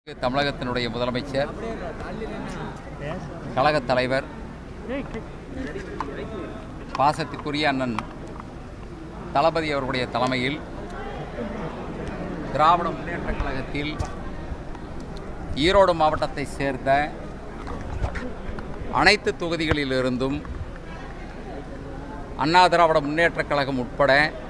தமிழகத்தினுடைய முதலமைச்சர் கழகத் தலைவர் பாசத்திற்குரிய அண்ணன் தளபதி அவர்களுடைய தலைமையில் திராவிட முன்னேற்றக் கழகத்தில் ஈரோடு மாவட்டத்தை சேர்ந்த அனைத்து தொகுதிகளிலிருந்தும் அண்ணா திராவிட முன்னேற்றக் கழகம் உட்பட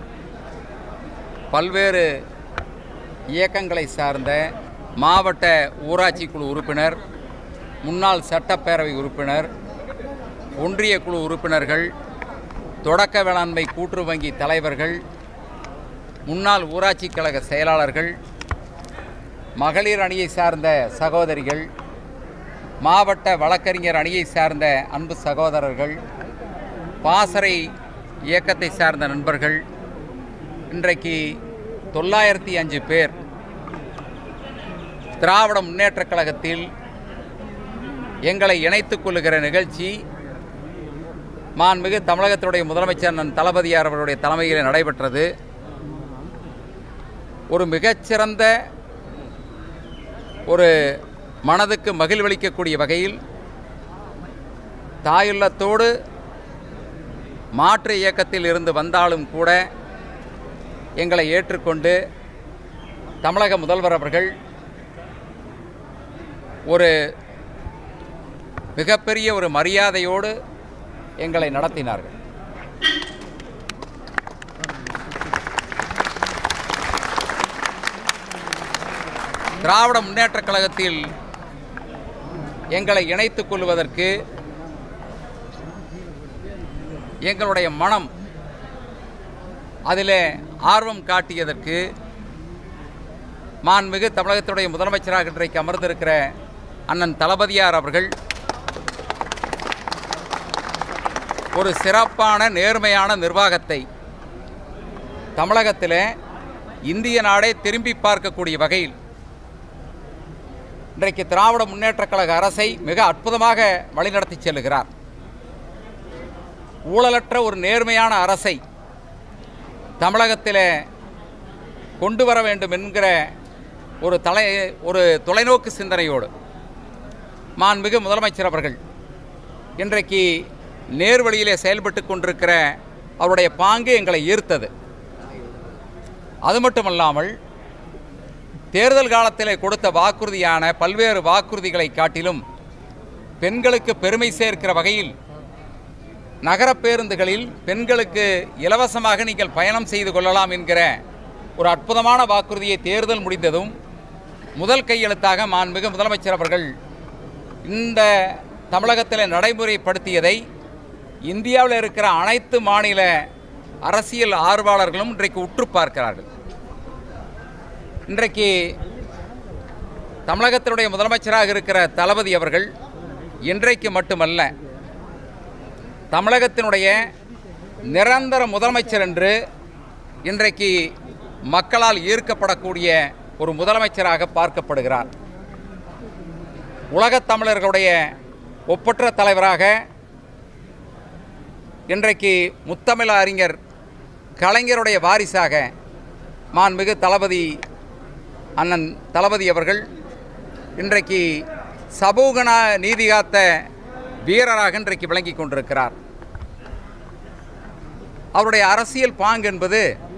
பல்வேறு இயக்கங்களை சார்ந்த மாவட்ட ஊராட்சி குழு உறுப்பினர் முன்னாள் சட்டப்பேரவை உறுப்பினர் ஒன்றிய குழு உறுப்பினர்கள் தொடக்க வேளாண்மை கூட்டுறவு வங்கி தலைவர்கள் முன்னாள் ஊராட்சி கழக செயலாளர்கள் மகளிர் அணியை சார்ந்த சகோதரிகள் மாவட்ட வழக்கறிஞர் அணியை சார்ந்த அன்பு சகோதரர்கள் பாசறை இயக்கத்தை சார்ந்த நண்பர்கள் இன்றைக்கு தொள்ளாயிரத்தி அஞ்சு பேர் திராவிட முன்னேற்றக் கழகத்தில் எங்களை இணைத்துக் கொள்ளுகிற நிகழ்ச்சி மாண்புமிகு தமிழகத்தினுடைய முதலமைச்சர் அண்ணன் தளபதியார் அவருடைய தலைமையில் நடைபெற்றது ஒரு மிகச்சிறந்த ஒரு மனதுக்கு மகிழ்வளிக்கக்கூடிய வகையில் தாயுள்ளத்தோடு மாற்று இயக்கத்தில் இருந்து வந்தாலும் கூட எங்களை ஏற்றுக்கொண்டு தமிழக முதல்வர் அவர்கள் ஒரு மிகப்பெரிய ஒரு மரியாதையோடு எங்களை நடத்தினார்கள் திராவிட முன்னேற்றக் கழகத்தில் எங்களை இணைத்துக் கொள்வதற்கு எங்களுடைய மனம் அதில் ஆர்வம் காட்டியதற்கு மாண்புமிகு தமிழகத்துடைய முதலமைச்சராக இன்றைக்கு அமர்ந்திருக்கிற அண்ணன் தளபதியார் அவர்கள் ஒரு சிறப்பான நேர்மையான நிர்வாகத்தை தமிழகத்தில் இந்திய நாடே திரும்பி பார்க்கக்கூடிய வகையில் இன்றைக்கு திராவிட முன்னேற்றக் கழக அரசை மிக அற்புதமாக வழிநடத்தி செல்லுகிறார் ஊழலற்ற ஒரு நேர்மையான அரசை தமிழகத்தில் கொண்டு வர வேண்டும் என்கிற ஒரு தலை ஒரு தொலைநோக்கு சிந்தனையோடு மாண்புமிகு முதலமைச்சர் அவர்கள் இன்றைக்கு நேர்வழியிலே செயல்பட்டு கொண்டிருக்கிற அவருடைய பாங்கு எங்களை ஈர்த்தது அது மட்டுமல்லாமல் தேர்தல் காலத்தில் கொடுத்த வாக்குறுதியான பல்வேறு வாக்குறுதிகளை காட்டிலும் பெண்களுக்கு பெருமை சேர்க்கிற வகையில் நகர பேருந்துகளில் பெண்களுக்கு இலவசமாக நீங்கள் பயணம் செய்து கொள்ளலாம் என்கிற ஒரு அற்புதமான வாக்குறுதியை தேர்தல் முடிந்ததும் முதல் கையெழுத்தாக மாண்புமிகு முதலமைச்சர் அவர்கள் இந்த தமிழகத்தில் நடைமுறைப்படுத்தியதை இந்தியாவில் இருக்கிற அனைத்து மாநில அரசியல் ஆர்வலர்களும் இன்றைக்கு உற்று பார்க்கிறார்கள் இன்றைக்கு தமிழகத்தினுடைய முதலமைச்சராக இருக்கிற தளபதி அவர்கள் இன்றைக்கு மட்டுமல்ல தமிழகத்தினுடைய நிரந்தர முதலமைச்சர் என்று இன்றைக்கு மக்களால் ஈர்க்கப்படக்கூடிய ஒரு முதலமைச்சராக பார்க்கப்படுகிறார் உலகத் தமிழர்களுடைய ஒப்பற்ற தலைவராக இன்றைக்கு முத்தமிழ் அறிஞர் கலைஞருடைய வாரிசாக மாண்புமிகு தளபதி அண்ணன் தளபதி அவர்கள் இன்றைக்கு சமூக நா- நீதி காத்த வீரராக இன்றைக்கு விளங்கி கொண்டிருக்கிறார் அவருடைய அரசியல் பாங்கு என்பது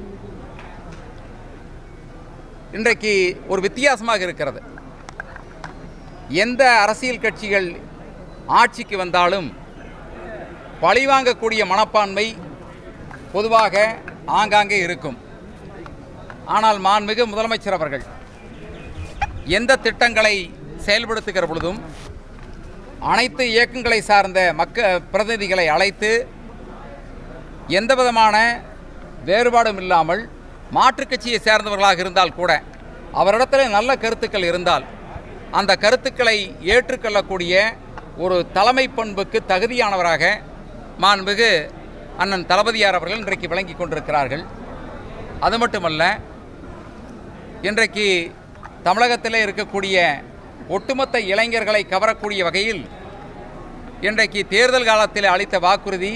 இன்றைக்கு ஒரு வித்தியாசமாக இருக்கிறது எந்த அரசியல் கட்சிகள் ஆட்சிக்கு வந்தாலும் பழிவாங்கக்கூடிய மனப்பான்மை பொதுவாக ஆங்காங்கே இருக்கும் ஆனால் மாண்புமிகு முதலமைச்சர் அவர்கள் எந்த திட்டங்களை செயல்படுத்துகிற பொழுதும் அனைத்து இயக்கங்களை சார்ந்த மக்க பிரதிநிதிகளை அழைத்து எந்த விதமான வேறுபாடும் இல்லாமல் மாற்றுக் கட்சியை சேர்ந்தவர்களாக இருந்தால் கூட அவரிடத்தில் நல்ல கருத்துக்கள் இருந்தால் அந்த கருத்துக்களை ஏற்றுக்கொள்ளக்கூடிய ஒரு தலைமை பண்புக்கு தகுதியானவராக மாண்புமிகு அண்ணன் தளபதியார் அவர்கள் இன்றைக்கு விளங்கி கொண்டிருக்கிறார்கள் அது மட்டுமல்ல இன்றைக்கு தமிழகத்திலே இருக்கக்கூடிய ஒட்டுமொத்த இளைஞர்களை கவரக்கூடிய வகையில் இன்றைக்கு தேர்தல் காலத்தில் அளித்த வாக்குறுதி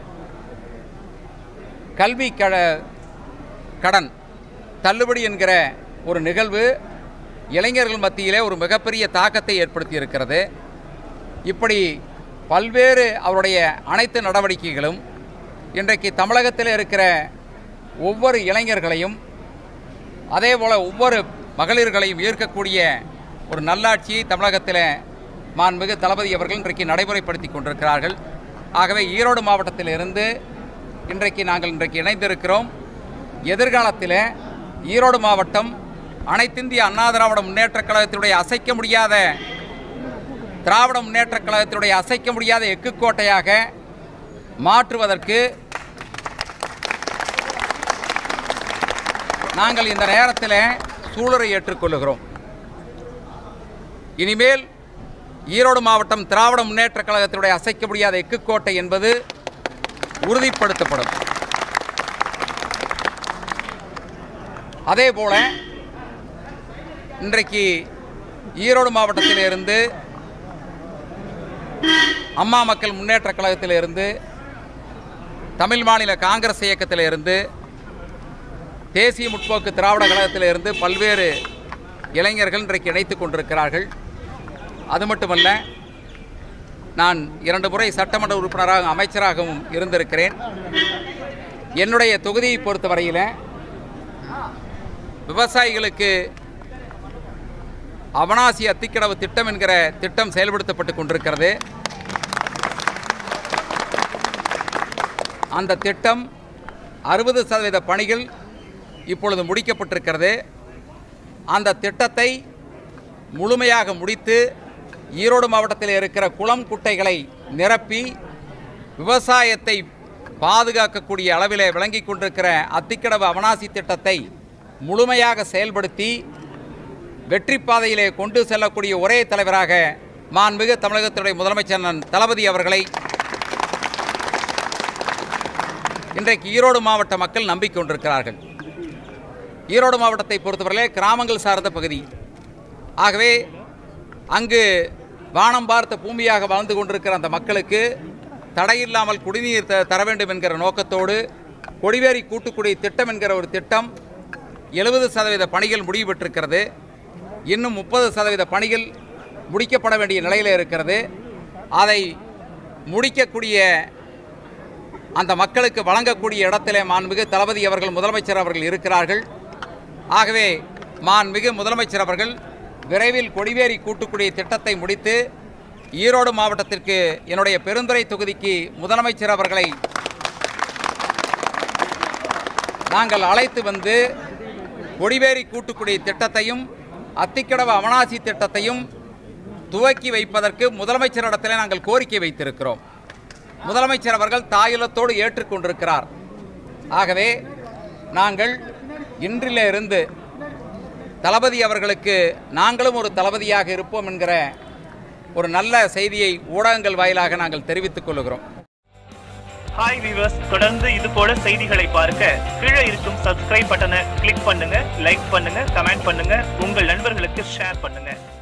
கல்வி கட கடன் தள்ளுபடி என்கிற ஒரு நிகழ்வு இளைஞர்கள் மத்தியிலே ஒரு மிகப்பெரிய தாக்கத்தை ஏற்படுத்தி இருக்கிறது இப்படி பல்வேறு அவருடைய அனைத்து நடவடிக்கைகளும் இன்றைக்கு தமிழகத்தில் இருக்கிற ஒவ்வொரு இளைஞர்களையும் அதே போல் ஒவ்வொரு மகளிர்களையும் ஈர்க்கக்கூடிய ஒரு நல்லாட்சியை தமிழகத்தில் மாண்புமிகு தளபதி அவர்கள் இன்றைக்கு நடைமுறைப்படுத்தி கொண்டிருக்கிறார்கள் ஆகவே ஈரோடு மாவட்டத்திலிருந்து இன்றைக்கு நாங்கள் இன்றைக்கு இணைந்திருக்கிறோம் எதிர்காலத்தில் ஈரோடு மாவட்டம் அனைத்திந்திய அண்ணா திராவிட முன்னேற்றக் கழகத்தினுடைய அசைக்க முடியாத திராவிட முன்னேற்றக் கழகத்தினுடைய அசைக்க முடியாத எக்குக்கோட்டையாக மாற்றுவதற்கு நாங்கள் இந்த நேரத்தில் சூழலை ஏற்றுக்கொள்ளுகிறோம் இனிமேல் ஈரோடு மாவட்டம் திராவிட முன்னேற்றக் கழகத்தினுடைய அசைக்க முடியாத எக்குக்கோட்டை என்பது உறுதிப்படுத்தப்படும் அதே போல இன்றைக்கு ஈரோடு மாவட்டத்திலிருந்து அம்மா மக்கள் முன்னேற்றக் கழகத்திலிருந்து தமிழ் மாநில காங்கிரஸ் இயக்கத்திலிருந்து தேசிய முற்போக்கு திராவிட கழகத்திலிருந்து பல்வேறு இளைஞர்கள் இன்றைக்கு இணைத்து கொண்டிருக்கிறார்கள் அது மட்டுமல்ல நான் இரண்டு முறை சட்டமன்ற உறுப்பினராக அமைச்சராகவும் இருந்திருக்கிறேன் என்னுடைய தொகுதியை பொறுத்தவரையில் விவசாயிகளுக்கு அவனாசி அத்திக்கடவு திட்டம் என்கிற திட்டம் செயல்படுத்தப்பட்டு கொண்டிருக்கிறது அந்த திட்டம் அறுபது சதவீத பணிகள் இப்பொழுது முடிக்கப்பட்டிருக்கிறது அந்த திட்டத்தை முழுமையாக முடித்து ஈரோடு மாவட்டத்தில் இருக்கிற குளம் குட்டைகளை நிரப்பி விவசாயத்தை பாதுகாக்கக்கூடிய அளவிலே விளங்கி கொண்டிருக்கிற அத்திக்கடவு அவனாசி திட்டத்தை முழுமையாக செயல்படுத்தி வெற்றி பாதையிலே கொண்டு செல்லக்கூடிய ஒரே தலைவராக மாண்புமிகு தமிழகத்தினுடைய முதலமைச்சர் நான் தளபதி அவர்களை இன்றைக்கு ஈரோடு மாவட்ட மக்கள் நம்பிக்கொண்டிருக்கிறார்கள் ஈரோடு மாவட்டத்தை பொறுத்தவரையிலே கிராமங்கள் சார்ந்த பகுதி ஆகவே அங்கு வானம் பார்த்த பூமியாக வாழ்ந்து கொண்டிருக்கிற அந்த மக்களுக்கு தடையில்லாமல் குடிநீர் த தர வேண்டும் என்கிற நோக்கத்தோடு கொடிவேரி கூட்டுக்குடி திட்டம் என்கிற ஒரு திட்டம் எழுபது சதவீத பணிகள் முடிவு பெற்றிருக்கிறது இன்னும் முப்பது சதவீத பணிகள் முடிக்கப்பட வேண்டிய நிலையில் இருக்கிறது அதை முடிக்கக்கூடிய அந்த மக்களுக்கு வழங்கக்கூடிய இடத்திலே மாண்புமிகு தளபதி அவர்கள் முதலமைச்சர் அவர்கள் இருக்கிறார்கள் ஆகவே மாண்புமிகு முதலமைச்சர் அவர்கள் விரைவில் கொடிவேரி கூட்டுக்குடி திட்டத்தை முடித்து ஈரோடு மாவட்டத்திற்கு என்னுடைய பெருந்துறை தொகுதிக்கு முதலமைச்சர் அவர்களை நாங்கள் அழைத்து வந்து கொடிவேரி கூட்டுக்குடி திட்டத்தையும் அத்திக்கடவு அவனாசி திட்டத்தையும் துவக்கி வைப்பதற்கு முதலமைச்சரிடத்தில் நாங்கள் கோரிக்கை வைத்திருக்கிறோம் முதலமைச்சர் அவர்கள் தாயுலத்தோடு ஏற்றுக்கொண்டிருக்கிறார் ஆகவே நாங்கள் இன்றிலிருந்து தளபதி அவர்களுக்கு நாங்களும் ஒரு தளபதியாக இருப்போம் என்கிற ஒரு நல்ல செய்தியை ஊடகங்கள் வாயிலாக நாங்கள் தெரிவித்துக் கொள்கிறோம் ஹாய் வீவர்ஸ் தொடர்ந்து இது போல செய்திகளை பார்க்க கீழே இருக்கும் சப்ஸ்கிரைப் பட்டனை கிளிக் பண்ணுங்க லைக் பண்ணுங்க கமெண்ட் பண்ணுங்க உங்கள் நண்பர்களுக்கு ஷேர் பண்ணுங்க